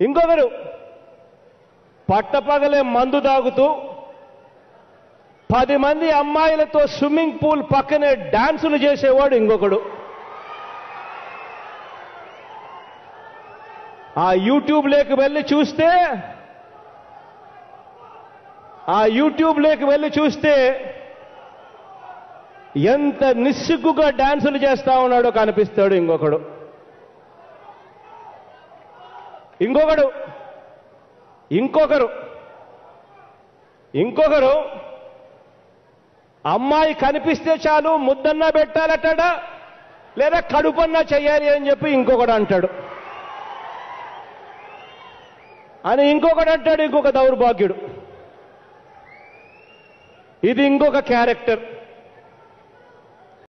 ఇంకొకరు పట్టపగలే మందు తాగుతూ పది మంది అమ్మాయిలతో స్విమ్మింగ్ పూల్ పక్కనే డాన్సులు చేసేవాడు ఇంకొకడు ఆ యూట్యూబ్ లేకి వెళ్ళి చూస్తే ఆ యూట్యూబ్ లేకి వెళ్ళి చూస్తే ఎంత నిస్సిగ్గుగా డాన్సులు చేస్తా ఉన్నాడో కనిపిస్తాడు ఇంకొకడు ఇంకొకడు ఇంకొకరు ఇంకొకరు అమ్మాయి కనిపిస్తే చాలు ముద్దన్నా పెట్టాలటాడా లేదా కడుపన్నా చెయ్యాలి అని చెప్పి ఇంకొకడు అంటాడు అని ఇంకొకడు అంటాడు ఇంకొక దౌర్భాగ్యుడు ఇది ఇంకొక క్యారెక్టర్